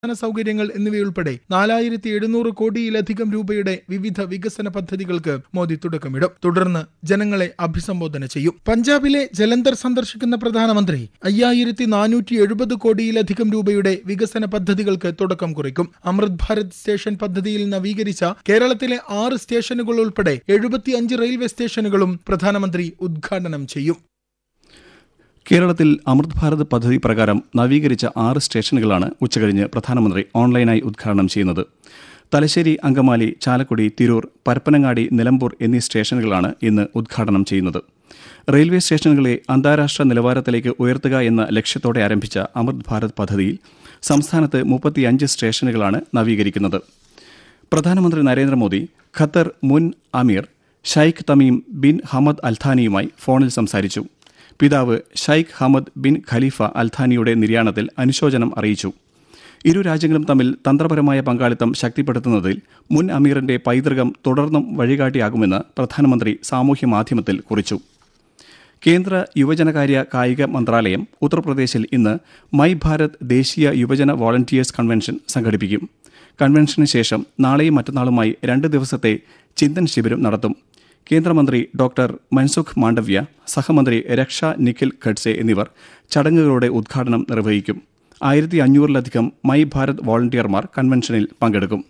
അടിസ്ഥാന സൗകര്യങ്ങൾ എന്നിവയുൾപ്പെടെ നാലായിരത്തി എഴുന്നൂറ് കോടിയിലധികം രൂപയുടെ വിവിധ വികസന പദ്ധതികൾക്ക് മോദി തുടക്കമിടും തുടർന്ന് ജനങ്ങളെ അഭിസംബോധന ചെയ്യും പഞ്ചാബിലെ ജലന്ധർ സന്ദർശിക്കുന്ന പ്രധാനമന്ത്രി അയ്യായിരത്തി നാനൂറ്റി എഴുപത് കോടിയിലധികം രൂപയുടെ വികസന പദ്ധതികൾക്ക് തുടക്കം കുറിക്കും അമൃത് ഭാരത് സ്റ്റേഷൻ പദ്ധതിയിൽ നവീകരിച്ച കേരളത്തിലെ ആറ് സ്റ്റേഷനുകൾ ഉൾപ്പെടെ എഴുപത്തിയഞ്ച് റെയിൽവേ സ്റ്റേഷനുകളും പ്രധാനമന്ത്രി ഉദ്ഘാടനം ചെയ്യും കേരളത്തിൽ അമൃത് ഭാരത് പദ്ധതി പ്രകാരം നവീകരിച്ച ആറ് സ്റ്റേഷനുകളാണ് ഉച്ചകഴിഞ്ഞ് പ്രധാനമന്ത്രി ഓൺലൈനായി ഉദ്ഘാടനം ചെയ്യുന്നത് തലശ്ശേരി അങ്കമാലി ചാലക്കുടി തിരൂർ പരപ്പനങ്ങാടി നിലമ്പൂർ എന്നീ സ്റ്റേഷനുകളാണ് ഇന്ന് ഉദ്ഘാടനം ചെയ്യുന്നത് റെയിൽവേ സ്റ്റേഷനുകളെ അന്താരാഷ്ട്ര നിലവാരത്തിലേക്ക് ഉയർത്തുക എന്ന ലക്ഷ്യത്തോടെ ആരംഭിച്ച അമൃത് ഭാരത് പദ്ധതിയിൽ സംസ്ഥാനത്ത് മുപ്പത്തിയഞ്ച് സ്റ്റേഷനുകളാണ് നവീകരിക്കുന്നത് പ്രധാനമന്ത്രി നരേന്ദ്രമോദി ഖത്തർ മുൻ അമീർ ഷൈഖ് തമീം ബിൻ ഹമദ് അൽഥാനിയുമായി ഫോണിൽ സംസാരിച്ചു പിതാവ് ഷൈഖ് ഹമദ് ബിൻ ഖലീഫ അൽഥാനിയുടെ നിര്യാണത്തിൽ അനുശോചനം അറിയിച്ചു ഇരു രാജ്യങ്ങളും തമ്മിൽ തന്ത്രപരമായ പങ്കാളിത്തം ശക്തിപ്പെടുത്തുന്നതിൽ മുൻ അമീറിന്റെ പൈതൃകം തുടർന്നും വഴികാട്ടിയാകുമെന്ന് പ്രധാനമന്ത്രി സാമൂഹ്യ മാധ്യമത്തിൽ കുറിച്ചു കേന്ദ്ര യുവജനകാര്യ കായിക മന്ത്രാലയം ഉത്തർപ്രദേശിൽ ഇന്ന് മൈ ഭാരത് ദേശീയ യുവജന വോളണ്ടിയേഴ്സ് കൺവെൻഷൻ സംഘടിപ്പിക്കും കൺവെൻഷന് ശേഷം നാളെയും മറ്റന്നാളുമായി രണ്ട് ദിവസത്തെ ചിന്തൻ ശിബിരം നടത്തും കേന്ദ്രമന്ത്രി ഡോക്ടർ മൻസുഖ് മാണ്ഡവ്യ സഹമന്ത്രി രക്ഷ നിഖിൽ ഖഡ്സെ എന്നിവർ ചടങ്ങുകളുടെ ഉദ്ഘാടനം നിർവഹിക്കും ആയിരത്തി അഞ്ഞൂറിലധികം മൈ ഭാരത് വോളണ്ടിയർമാർ കൺവെൻഷനിൽ പങ്കെടുക്കും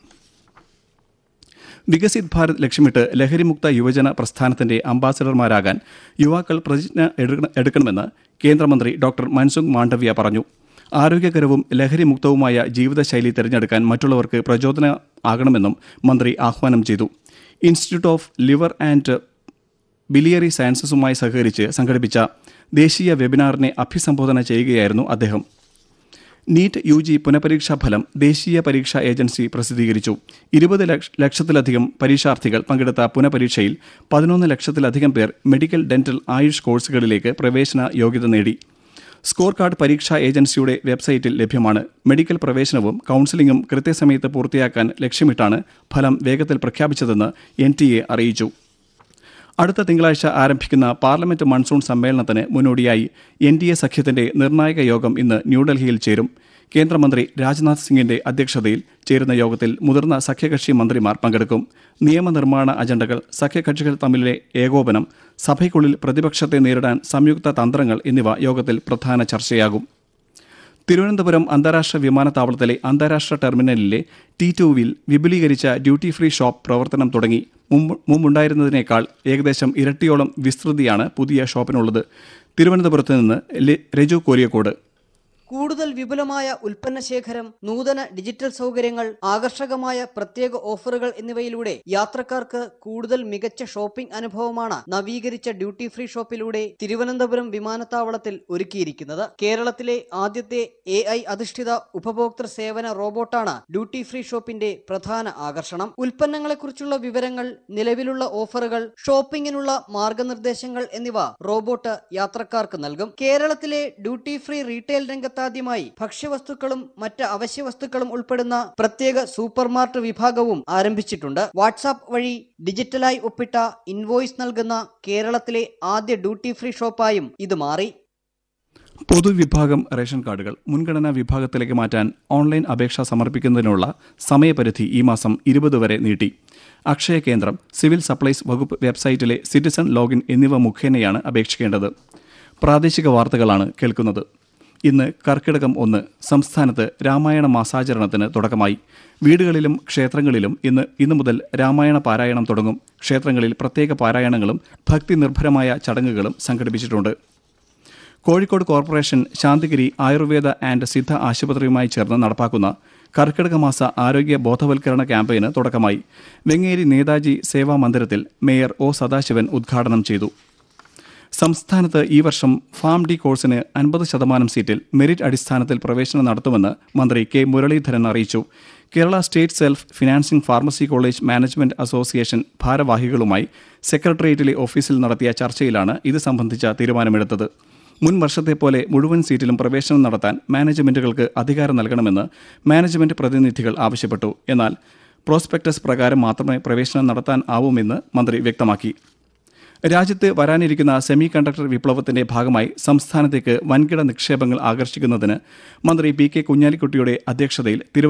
വികസിത് ഭാരത് ലക്ഷ്യമിട്ട് ലഹരിമുക്ത യുവജന പ്രസ്ഥാനത്തിന്റെ അംബാസഡർമാരാകാൻ യുവാക്കൾ പ്രതിജ്ഞ എടുക്ക- എടുക്കണമെന്ന് കേന്ദ്രമന്ത്രി ഡോക്ടർ മൻസുഖ് മാണ്ഡവ്യ പറഞ്ഞു ആരോഗ്യകരവും ലഹരിമുക്തവുമായ ജീവിതശൈലി തിരഞ്ഞെടുക്കാൻ മറ്റുള്ളവർക്ക് പ്രചോദനം ആകണമെന്നും മന്ത്രി ആഹ്വാനം ചെയ്തു institute of liver and biliary സയൻസസുമായി സഹകരിച്ച് സംഘടിപ്പിച്ച ദേശീയ വെബിനാറിനെ അഭിസംബോധന ചെയ്യുകയായിരുന്നു അദ്ദേഹം നീറ്റ് യു ജി പുനഃപരീക്ഷാ ഫലം ദേശീയ പരീക്ഷാ ഏജൻസി പ്രസിദ്ധീകരിച്ചു ഇരുപത് ലക്ഷ- ലക്ഷത്തിലധികം പരീക്ഷാർത്ഥികൾ പങ്കെടുത്ത പുനഃപരീക്ഷയിൽ പതിനൊന്ന് ലക്ഷത്തിലധികം പേർ മെഡിക്കൽ ഡെന്റൽ ആയുഷ് കോഴ്സുകളിലേക്ക് പ്രവേശന യോഗ്യത നേടി സ്കോർ കാർഡ് പരീക്ഷാ ഏജൻസിയുടെ വെബ്സൈറ്റിൽ ലഭ്യമാണ് മെഡിക്കൽ പ്രവേശനവും കൌൺസിലിംഗും കൃത്യസമയത്ത് പൂർത്തിയാക്കാൻ ലക്ഷ്യമിട്ടാണ് ഫലം വേഗത്തിൽ പ്രഖ്യാപിച്ചതെന്ന് എൻ അറിയിച്ചു അടുത്ത തിങ്കളാഴ്ച ആരംഭിക്കുന്ന പാർലമെന്റ് മൺസൂൺ സമ്മേളനത്തിന് മുന്നോടിയായി എൻ ഡി എ സഖ്യത്തിന്റെ നിർണായക യോഗം ഇന്ന് ന്യൂഡൽഹിയിൽ ചേരും കേന്ദ്രമന്ത്രി രാജ്നാഥ് സിംഗിന്റെ അധ്യക്ഷതയിൽ ചേരുന്ന യോഗത്തിൽ മുതിർന്ന സഖ്യകക്ഷി മന്ത്രിമാർ പങ്കെടുക്കും നിയമനിർമ്മാണ അജണ്ടകൾ സഖ്യകക്ഷികൾ തമ്മിലെ ഏകോപനം സഭയ്ക്കുള്ളിൽ പ്രതിപക്ഷത്തെ നേരിടാൻ സംയുക്ത തന്ത്രങ്ങൾ എന്നിവ യോഗത്തിൽ പ്രധാന ചർച്ചയാകും തിരുവനന്തപുരം അന്താരാഷ്ട്ര വിമാനത്താവളത്തിലെ അന്താരാഷ്ട്ര ടെർമിനലിലെ ടി ടുവിൽ വിപുലീകരിച്ച ഡ്യൂട്ടി ഫ്രീ ഷോപ്പ് പ്രവർത്തനം തുടങ്ങി മുമ്പ് മുമ്പുണ്ടായിരുന്നതിനേക്കാൾ ഏകദേശം ഇരട്ടിയോളം വിസ്തൃതിയാണ് പുതിയ ഷോപ്പിനുള്ളത് തിരുവനന്തപുരത്ത് നിന്ന് ലെ- രജു കോലിയക്കോട് കൂടുതൽ വിപുലമായ ഉൽപ്പന്ന ശേഖരം നൂതന ഡിജിറ്റൽ സൗകര്യങ്ങൾ ആകർഷകമായ പ്രത്യേക ഓഫറുകൾ എന്നിവയിലൂടെ യാത്രക്കാർക്ക് കൂടുതൽ മികച്ച ഷോപ്പിംഗ് അനുഭവമാണ് നവീകരിച്ച ഡ്യൂട്ടി ഫ്രീ ഷോപ്പിലൂടെ തിരുവനന്തപുരം വിമാനത്താവളത്തിൽ ഒരുക്കിയിരിക്കുന്നത് കേരളത്തിലെ ആദ്യത്തെ എ ഐ അധിഷ്ഠിത ഉപഭോക്തൃ സേവന റോബോട്ടാണ് ഡ്യൂട്ടി ഫ്രീ ഷോപ്പിന്റെ പ്രധാന ആകർഷണം ഉൽപ്പന്നങ്ങളെക്കുറിച്ചുള്ള വിവരങ്ങൾ നിലവിലുള്ള ഓഫറുകൾ ഷോപ്പിംഗിനുള്ള മാർഗനിർദ്ദേശങ്ങൾ എന്നിവ റോബോട്ട് യാത്രക്കാർക്ക് നൽകും കേരളത്തിലെ ഡ്യൂട്ടി ഫ്രീ റീറ്റെയിൽ രംഗത്താദ്യമായി ഭക്ഷ്യവസ്തുക്കളും മറ്റ് അവശ്യ വസ്തുക്കളും ഉൾപ്പെടുന്ന പ്രത്യേക സൂപ്പർമാർട്ട് വിഭാഗവും ആരംഭിച്ചിട്ടുണ്ട് വാട്സാപ്പ് വഴി ഡിജിറ്റലായി ഒപ്പിട്ട ഇൻവോയ്സ് നൽകുന്ന കേരളത്തിലെ ആദ്യ ഡ്യൂട്ടി ഫ്രീ ഷോപ്പായും ഇത് മാറി പൊതുവിഭാഗം റേഷൻ കാർഡുകൾ മുൻഗണനാ വിഭാഗത്തിലേക്ക് മാറ്റാൻ ഓൺലൈൻ അപേക്ഷ സമർപ്പിക്കുന്നതിനുള്ള സമയപരിധി ഈ മാസം ഇരുപത് വരെ നീട്ടി അക്ഷയ കേന്ദ്രം സിവിൽ സപ്ലൈസ് വകുപ്പ് വെബ്സൈറ്റിലെ സിറ്റിസൺ ലോഗിൻ എന്നിവ മുഖേനയാണ് അപേക്ഷിക്കേണ്ടത് പ്രാദേശിക വാർത്തകളാണ് കേൾക്കുന്നത് ഇന്ന് കർക്കിടകം ഒന്ന് സംസ്ഥാനത്ത് രാമായണ മാസാചരണത്തിന് തുടക്കമായി വീടുകളിലും ക്ഷേത്രങ്ങളിലും ഇന്ന് ഇന്നു മുതൽ രാമായണ പാരായണം തുടങ്ങും ക്ഷേത്രങ്ങളിൽ പ്രത്യേക പാരായണങ്ങളും ഭക്തി നിർഭരമായ ചടങ്ങുകളും സംഘടിപ്പിച്ചിട്ടുണ്ട് കോഴിക്കോട് കോർപ്പറേഷൻ ശാന്തിഗിരി ആയുർവേദ ആൻഡ് സിദ്ധ ആശുപത്രിയുമായി ചേർന്ന് നടപ്പാക്കുന്ന കർക്കിടക മാസ ആരോഗ്യ ബോധവൽക്കരണ ക്യാമ്പയിന് തുടക്കമായി വെങ്ങേരി നേതാജി സേവാ മന്ദിരത്തിൽ മേയർ ഒ സദാശിവൻ ഉദ്ഘാടനം ചെയ്തു സംസ്ഥാനത്ത് ഈ വർഷം ഫാം ഡി കോഴ്സിന് അൻപത് ശതമാനം സീറ്റിൽ മെറിറ്റ് അടിസ്ഥാനത്തിൽ പ്രവേശനം നടത്തുമെന്ന് മന്ത്രി കെ മുരളീധരൻ അറിയിച്ചു Kerala state self financing pharmacy college management association ഭാരവാഹികളുമായി സെക്രട്ടേറിയറ്റിലെ ഓഫീസിൽ നടത്തിയ ചർച്ചയിലാണ് ഇത് സംബന്ധിച്ച തീരുമാനമെടുത്തത് മുൻ വർഷത്തെ പോലെ മുഴുവൻ സീറ്റിലും പ്രവേശനം നടത്താൻ മാനേജ്മെന്റുകൾക്ക് അധികാരം നൽകണമെന്ന് മാനേജ്മെന്റ് പ്രതിനിധികൾ ആവശ്യപ്പെട്ടു എന്നാൽ പ്രോസ്പെക്ടസ് പ്രകാരം മാത്രമേ പ്രവേശനം നടത്താൻ ആവുമെന്ന് മന്ത്രി വ്യക്തമാക്കി രാജ്യത്ത് വരാനിരിക്കുന്ന സെമി കണ്ടക്ടർ വിപ്ലവത്തിന്റെ ഭാഗമായി സംസ്ഥാനത്തേക്ക് വൻകിട നിക്ഷേപങ്ങൾ ആകർഷിക്കുന്നതിന് മന്ത്രി പി കെ കുഞ്ഞാലിക്കുട്ടിയുടെ അധ്യക്ഷതയിൽ തിരുവനന്തപുരം